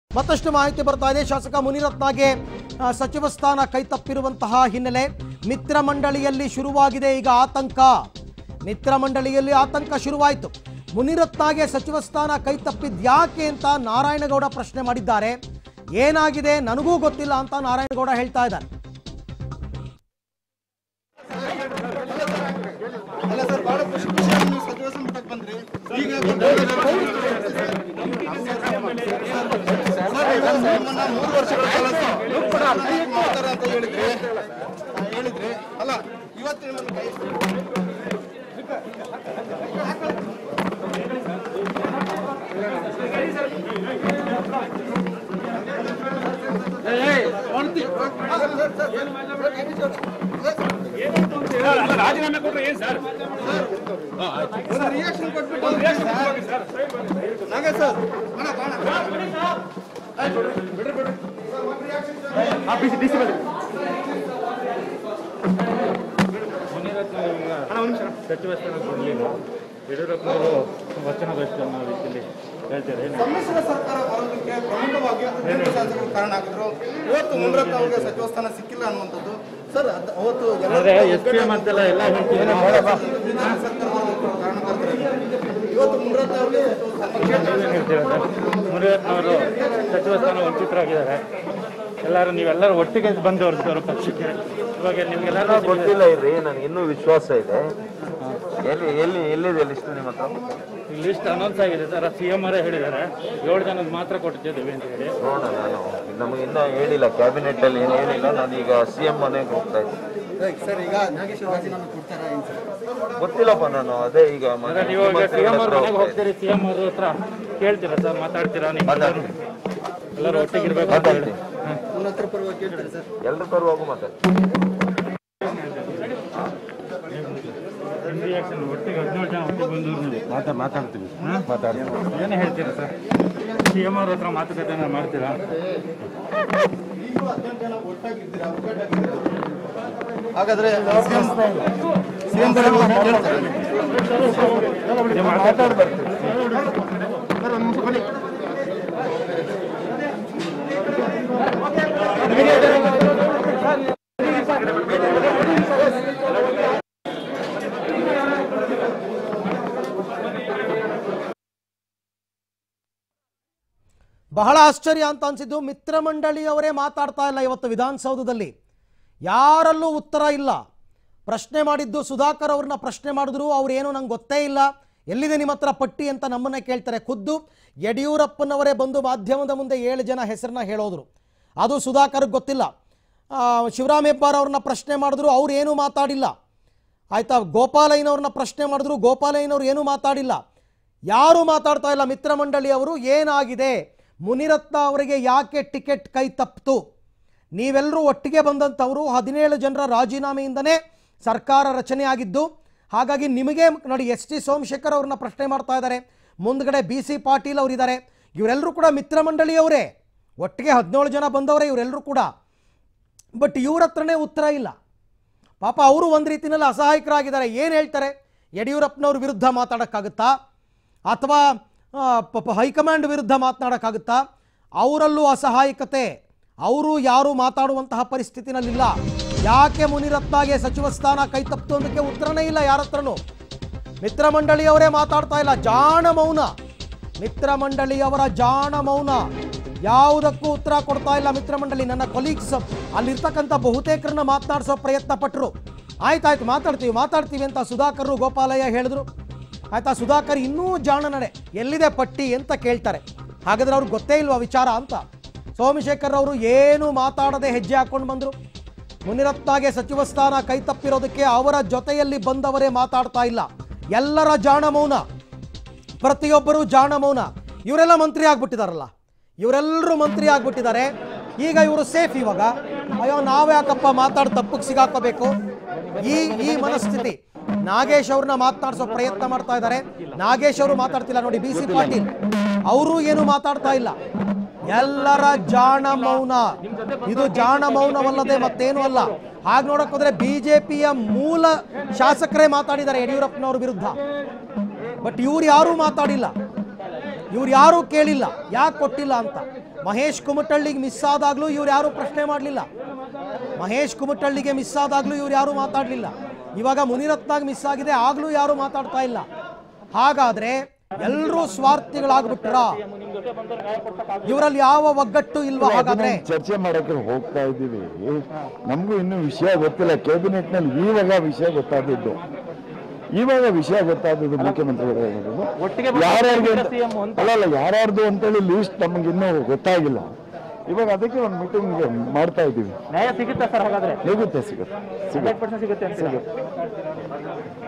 ಮತ್ತಷ್ಟು ಮಾಹಿತಿ ಬರ್ತಾ ಇದೆ ಶಾಸಕ ಮುನಿರತ್ನಗೆ ಆ, ಸಚಿವ ಸ್ಥಾನ ಕೈತಪ್ಪಿರುವಂತಹ ಹಿನ್ನೆಲೆ ಮಿತ್ರ ಮಂಡಳಿಯಲ್ಲಿ ಶುರುವಾಗಿದೆ ಈಗ ಆತಂಕ ಮಿತ್ರ ಮಂಡಳಿಯಲ್ಲಿ ಆತಂಕ ಶುರುವಾಯಿತು ಮುನಿರತ್ನಗೆ ಸಚಿವ ಸ್ಥಾನ ಕೈತಪ್ಪಿದ್ ಯಾಕೆ ಅಂತ ನಾರಾಯಣಗೌಡ ಪ್ರಶ್ನೆ ಮಾಡಿದ್ದಾರೆ ಏನಾಗಿದೆ ನನಗೂ ಗೊತ್ತಿಲ್ಲ ಅಂತ ನಾರಾಯಣಗೌಡ ಹೇಳ್ತಾ ಇದ್ದಾರೆ ಅಲ್ಲ ಸರ್ ಬಹಳ ಖುಷಿ ಖುಷಿ ನೀವು ಸಚಿವ ಸಂಪುಟಕ್ಕೆ ಬಂದ್ರಿ ಈಗ ಸರ್, ಈಗ ನಿಮ್ಮನ್ನ ಮೂರು ವರ್ಷಗಳ ಕಾಲ ಮಾಡ್ತಾರೆ ಅಂತ ಹೇಳಿದ್ರಿ ಹೇಳಿದ್ರಿ ಅಲ್ಲ ಇವತ್ತು ನಿಮ್ಮನ್ನ ಕೈ ರಾಜೀನಾಮೆ ಕೊಟ್ರೆ ಏನ್ ಸರ್ ಒಂದು ರಿಯಾಕ್ಷನ್ ಕೊಟ್ಬಿಟ್ಟು ನಾಗೇಶ್ ಸರ್ ಅಣ್ಣ, ಬಾಣ. ಸಚಿವ ಸ್ಥಾನ ಕೊಡಲಿಲ್ಲ ಯಡಿಯೂರಪ್ಪನವರು ವಚನದಷ್ಟು ಅನ್ನೋ ರೀತಿಯಲ್ಲಿ ಹೇಳ್ತಾರೆ ಏನು ಸಮ್ಮಿಶ್ರ ಸರ್ಕಾರ ಬರೋದಕ್ಕೆ ಪ್ರಮುಖವಾಗಿ ಹದಿನೆಂಟು ಶಾಸಕರು ಕಾರಣ ಆಗಿದ್ರು ಇವತ್ತು ಮುನ್ರತ್ನ ಅವರಿಗೆ ಸಚಿವ ಸ್ಥಾನ ಸಿಕ್ಕಿಲ್ಲ ಅನ್ನುವಂಥದ್ದು ಸರ್ ಅದ್- ಅವತ್ತು ಎಲ್ಲ ಆದರೆ ಎಸ್ ಪಿ ಎಂ ಅಂತೆಲ್ಲ ಎಲ್ಲ ಹೇಳ್ತೀವಿ ವಿಧಾನ ಸರ್ಕಾರ ಬರೋದಕ್ಕೆ ಕಾರಣಕರ್ತರು ಇವತ್ತು ಮುನ್ರತ್ನ ಅವರಿಗೆ ಸಚಿವ ಸ್ಥಾನ ಏನ್ ಹೇಳ್ತೀರಾ ಸರ್ ಮುನಿರತ್ನವರು ಸಚಿವ ಸ್ಥಾನ ವಂಚಿತರಾಗಿದ್ದಾರೆ ಎಲ್ಲರೂ ನೀವೆಲ್ಲರೂ ಒಟ್ಟಿಗೆ ಬಂದವರು ಪಕ್ಷಕ್ಕೆ ಇವಾಗ ನಿಮ್ಗೆಲ್ಲರೂ ಗೊತ್ತಿಲ್ಲ ಇರ್ರಿ ನನಗೆ ಇನ್ನೂ ವಿಶ್ವಾಸ ಇದೆ ಎಲ್ಲಿ ಎಲ್ಲಿ ಎಲ್ಲಿದೆ ಲಿಸ್ಟ್ ನಿಮ್ಮ ಹತ್ರ ಲಿಸ್ಟ್ ಅನೌನ್ಸ್ ಆಗಿದೆ ಸರ್ ಸಿ ಎಂ ಅವರೇ ಹೇಳಿದ್ದಾರೆ ಏಳು ಜನದ ಮಾತ್ರ ಕೊಟ್ಟಿದ್ದೇವೆ ಅಂತ ಹೇಳಿ ನೋಡೋಣ ನಾನು ನಮಗೆ ಇನ್ನೂ ಹೇಳಿಲ್ಲ ಕ್ಯಾಬಿನೆಟ್ ಅಲ್ಲಿ ಏನು ಹೇಳಿಲ್ಲ ನಾನು ಈಗ ಸಿ ಎಂ ಮನೆಗೆ ಹೋಗ್ತಾ ಇದ್ದೀನಿ ಸರ್ ಈಗ ನಾಗೇಶ್ ರಾಜೀನಾಮೆ ಕೊಡ್ತಾರಾ ಏನ್ ಸರ್ ಗೊತ್ತಿಲ್ಲಪ್ಪ ನಾನು ಅದೇ ಈಗ ಮನೆ ಅಂದ್ರೆ ನೀವು ಈಗ ಸಿ ಎಂ ಅವ್ರ ಮುಖ್ಯಮಂತ್ರಿಗಳ ಮನೆಗೆ ಹತ್ರ ಹೋಗ್ತಾ ಹೋಗ್ತೀರಿ ಸಿ ಎಂ ಅವ್ರ ಹತ್ರ ಕೇಳ್ತೀರಾ ಸರ್ ಮಾತಾಡ್ತೀರಾ ನೀವು ಮಾತಾಡ್ತೀನಿ. ಎಲ್ಲರೂ ಒಟ್ಟಿಗೆ ಇರ್ಬೇಕು ಅಂತ ಹೇಳಿ ಹಾಂ. ಉನ್ನತರ ಪರವಾಗಿ ಕೇಳ್ತಾರೆ ಸರ್ ಇದ್ದೀನಿ. ಎಲ್ರ ಪರವಾಗೂ ಮಾತಾಡ್ತೀನಿ ನಿಮ್ಮ ರಿಯಾಕ್ಷನ್ ಒಟ್ಟಿಗೆ ಹದಿನೇಳು ಜನ ಒಟ್ಟಿಗೆ ಬಂದವರು ನೀವು ಮಾತಾ ಮಾತಾಡ್ತೀವಿ ಮಾತಾಡ್ತೀವಿ ಏನು ಹೇಳ್ತೀರಾ ಸರ್ ಸಿ ಎಂ ಅವ್ರ ಹತ್ರ ಮಾತುಕತೆ ಮಾಡ್ತೀರಾ ಹಾಗಾದ್ರೆ ಸಿಎಂ ಕೇಳ್ತಾರೆ ನೀವು ಮಾತಾಡ್ಬಾರ್ದು ಬಹಳ ಆಶ್ಚರ್ಯ ಅಂತ ಅನ್ಸಿದ್ದು ಮಿತ್ರ ಮಂಡಳಿಯವರೇ ಮಾತಾಡ್ತಾ ಇಲ್ಲ ಇವತ್ತು ವಿಧಾನಸೌಧದಲ್ಲಿ ಯಾರಲ್ಲೂ ಉತ್ತರ ಇಲ್ಲ ಪ್ರಶ್ನೆ ಮಾಡಿದ್ದು ಸುಧಾಕರ್ ಅವ್ರನ್ನ ಪ್ರಶ್ನೆ ಮಾಡಿದ್ರು ಅವ್ರೇನು ನಂಗೆ ಗೊತ್ತೇ ಇಲ್ಲ ಎಲ್ಲಿದೆ ನಿಮ್ಮ ಹತ್ರ ಪಟ್ಟಿ ಅಂತ ನಮ್ಮನ್ನೇ ಕೇಳ್ತಾರೆ ಖುದ್ದು ಯಡಿಯೂರಪ್ಪನವರೇ ಬಂದು ಮಾಧ್ಯಮದ ಮುಂದೆ ಏಳು ಜನ ಹೆಸರನ್ನ ಹೇಳೋದ್ರು ಅದು ಸುಧಾಕರ್ಗೆ ಗೊತ್ತಿಲ್ಲ ಆ, ಶಿವರಾಮ್ ಹೆಬ್ಬಾರ್ ಅವ್ರನ್ನ ಪ್ರಶ್ನೆ ಮಾಡಿದ್ರು ಅವ್ರು ಏನೂ ಮಾತಾಡಿಲ್ಲ ಆಯ್ತಾ ಗೋಪಾಲಯ್ಯನವ್ರನ್ನ ಪ್ರಶ್ನೆ ಮಾಡಿದ್ರು ಗೋಪಾಲಯ್ಯನವ್ರು ಏನೂ ಮಾತಾಡಿಲ್ಲ ಯಾರೂ ಮಾತಾಡ್ತಾ ಇಲ್ಲ ಮಿತ್ರ ಮಂಡಳಿಯವರು ಏನಾಗಿದೆ ಮುನಿರತ್ನ ಅವರಿಗೆ ಯಾಕೆ ಟಿಕೆಟ್ ಕೈ ತಪ್ಪಿತು ನೀವೆಲ್ಲರೂ ಒಟ್ಟಿಗೆ ಬಂದಂಥವರು ಹದಿನೇಳು ಜನರ ರಾಜೀನಾಮೆಯಿಂದನೇ ಸರ್ಕಾರ ರಚನೆ ಆಗಿದ್ದು ಹಾಗಾಗಿ ನಿಮಗೆ ನೋಡಿ ಎಸ್ ಟಿ ಸೋಮಶೇಖರ್ ಅವ್ರನ್ನ ಪ್ರಶ್ನೆ ಮಾಡ್ತಾ ಇದ್ದಾರೆ ಮುಂದ್ಗಡೆ ಬಿ ಸಿ ಪಾಟೀಲ್ ಅವರಿದ್ದಾರೆ ಇವರೆಲ್ಲರೂ ಕೂಡ ಮಿತ್ರ ಮಂಡಳಿಯವರೇ ಒಟ್ಟಿಗೆ ಹದಿನೇಳು ಜನ ಬಂದವರೇ ಇವರೆಲ್ಲರೂ ಕೂಡ ಬಟ್ ಇವ್ರ ಹತ್ರನೇ ಉತ್ತರ ಇಲ್ಲ ಪಾಪ ಅವರು ಒಂದು ರೀತಿಯಲ್ಲಿ ಅಸಹಾಯಕರಾಗಿದ್ದಾರೆ ಏನು ಹೇಳ್ತಾರೆ ಯಡಿಯೂರಪ್ಪನವ್ರ ವಿರುದ್ಧ ಮಾತಾಡೋಕ್ಕಾಗುತ್ತಾ ಅಥವಾ ಆ, ಪಾಪ ಹೈಕಮಾಂಡ್ ವಿರುದ್ಧ ಮಾತನಾಡೋಕ್ಕಾಗುತ್ತಾ ಅವರಲ್ಲೂ ಅಸಹಾಯಕತೆ ಅವರು ಯಾರು ಮಾತಾಡುವಂತಹ ಪರಿಸ್ಥಿತಿನಲ್ಲಿಲ್ಲ ಯಾಕೆ ಮುನಿರತ್ನಾಗೆ ಸಚಿವ ಸ್ಥಾನ ಕೈ ತಪ್ಪಿತು ಅನ್ನೋದಕ್ಕೆ ಉತ್ತರನೇ ಇಲ್ಲ ಯಾರ ಹತ್ರನೂ ಮಿತ್ರ ಮಂಡಳಿಯವರೇ ಮಾತಾಡ್ತಾ ಇಲ್ಲ ಜಾಣ ಮೌನ ಮಿತ್ರ ಮಂಡಳಿಯವರ ಜಾಣ ಮೌನ ಯಾವುದಕ್ಕೂ ಉತ್ತರ ಕೊಡ್ತಾ ಇಲ್ಲ ಮಿತ್ರ ಮಂಡಳಿ ನನ್ನ ಕೊಲೀಗ್ಸ್ ಅಲ್ಲಿರ್ತಕ್ಕಂಥ ಬಹುತೇಕರನ್ನ ಮಾತನಾಡಿಸೋ ಪ್ರಯತ್ನ ಪಟ್ಟರು ಆಯ್ತಾಯ್ತು ಮಾತಾಡ್ತೀವಿ ಮಾತಾಡ್ತೀವಿ ಅಂತ ಸುಧಾಕರ್ ಗೋಪಾಲಯ್ಯ ಹೇಳಿದ್ರು ಆಯ್ತಾ ಸುಧಾಕರ್ ಇನ್ನೂ ಜಾಣ ನಡೆ ಎಲ್ಲಿದೆ ಪಟ್ಟಿ ಅಂತ ಕೇಳ್ತಾರೆ ಹಾಗಾದ್ರೆ ಅವ್ರಿಗೆ ಗೊತ್ತೇ ಇಲ್ವಾ ವಿಚಾರ ಅಂತ ಸೋಮಶೇಖರ್ ಅವರು ಏನು ಮಾತಾಡದೆ ಹೆಜ್ಜೆ ಹಾಕೊಂಡು ಬಂದರು ಮುನಿರತ್ನಾಗೆ ಸಚಿವ ಸ್ಥಾನ ಕೈ ತಪ್ಪಿರೋದಕ್ಕೆ ಅವರ ಜೊತೆಯಲ್ಲಿ ಬಂದವರೇ ಮಾತಾಡ್ತಾ ಇಲ್ಲ ಎಲ್ಲರ ಜಾಣ ಮೌನ ಪ್ರತಿಯೊಬ್ಬರು ಜಾಣ ಮೌನ ಇವರೆಲ್ಲ ಮಂತ್ರಿ ಆಗ್ಬಿಟ್ಟಿದಾರಲ್ಲ ಇವರೆಲ್ಲರೂ ಮಂತ್ರಿ ಆಗ್ಬಿಟ್ಟಿದ್ದಾರೆ ಈಗ ಇವರು ಸೇಫ್ ಇವಾಗ ಅಯ್ಯೋ ನಾವು ಯಾಕಪ್ಪ ಮಾತಾಡಿ ತಪ್ಪಿಗೆ ಸಿಗಾಕೋಬೇಕು ಈ ಈ ಮನಸ್ಥಿತಿ ನಾಗೇಶ್ ಅವ್ರನ್ನ ಮಾತನಾಡಿಸೋ ಪ್ರಯತ್ನ ಮಾಡ್ತಾ ಇದ್ದಾರೆ ನಾಗೇಶ್ ಅವರು ಮಾತಾಡ್ತಿಲ್ಲ ನೋಡಿ ಬಿ ಸಿ ಪಾಟೀಲ್ ಅವರು ಏನು ಮಾತಾಡ್ತಾ ಇಲ್ಲ ಎಲ್ಲರ ಜಾಣ ಮೌನ ಇದು ಜಾಣ ಮೌನವಲ್ಲದೆ ಮತ್ತೇನು ಅಲ್ಲ ಹಾಗೆ ನೋಡಕ್ ಹೋದ್ರೆ ಬಿಜೆಪಿಯ ಮೂಲ ಶಾಸಕರೇ ಮಾತಾಡಿದ್ದಾರೆ ಯಡಿಯೂರಪ್ಪನವ್ರ ವಿರುದ್ಧ ಬಟ್ ಇವ್ರು ಯಾರೂ ಮಾತಾಡಿಲ್ಲ ಇವ್ರು ಯಾರೂ ಕೇಳಿಲ್ಲ ಯಾಕೆ ಕೊಟ್ಟಿಲ್ಲ ಅಂತ ಮಹೇಶ್ ಕುಮಟಳ್ಳಿಗೆ ಮಿಸ್ ಆದಾಗಲೂ ಇವ್ರು ಯಾರೂ ಪ್ರಶ್ನೆ ಮಾಡಲಿಲ್ಲ ಮಹೇಶ್ ಕುಮಟಳ್ಳಿಗೆ ಮಿಸ್ ಆದಾಗಲೂ ಇವ್ರು ಯಾರೂ ಮಾತಾಡಲಿಲ್ಲ ಇವಾಗ ಮುನಿರತ್ನಾಗ್ ಮಿಸ್ ಆಗಿದೆ ಆಗಲೂ ಯಾರೂ ಮಾತಾಡ್ತಾ ಇಲ್ಲ ಹಾಗಾದ್ರೆ ಎಲ್ಲರೂ ಸ್ವಾರ್ಥಿಗಳಾಗ್ಬಿಟ್ರ ಇವರಲ್ಲಿ ಯಾವ ಒಗ್ಗಟ್ಟು ಇಲ್ವಾ ಹಾಗಾದ್ರೆ ಚರ್ಚೆ ಮಾಡಕ್ಕೆ ಹೋಗ್ತಾ ಇದ್ದೀವಿ ನಮಗೂ ಇನ್ನೂ ವಿಷಯ ಗೊತ್ತಿಲ್ಲ ಕ್ಯಾಬಿನೆಟ್ ನಲ್ಲಿ ಇವಾಗ ವಿಷಯ ಗೊತ್ತಾದದ್ದು ಇವಾಗ ವಿಷಯ ಗೊತ್ತಾದದ್ದು ಮುಖ್ಯಮಂತ್ರಿಗಳು ಹೇಳೋದು ಯಾರ್ಯಾರಿಗೆ ಅಂತ- ಅಲ್ಲ ಅಲ್ಲ ಯಾರ್ಯಾರ್ದು ಅಂತೇಳಿ ಲೀಸ್ಟ್ ನಮ್ಗೆ ಇನ್ನೂ ಗೊತ್ತಾಗಿಲ್ಲ ಇವಾಗ ಅದಕ್ಕೆ ಒಂದು ಮೀಟಿಂಗ್ ಮಾಡ್ತಾ ಇದ್ದೀವಿ ನ್ಯಾಯ ಸಿಗುತ್ತಾ ಸರ್ ಹಾಗಾದ್ರೆ ಸಿಗುತ್ತೆ ಸಿಗುತ್ತೆ ಸಿಗುತ್ತೆ ಸಿಗುತ್ತೆ ಸಿಗುತ್ತೆ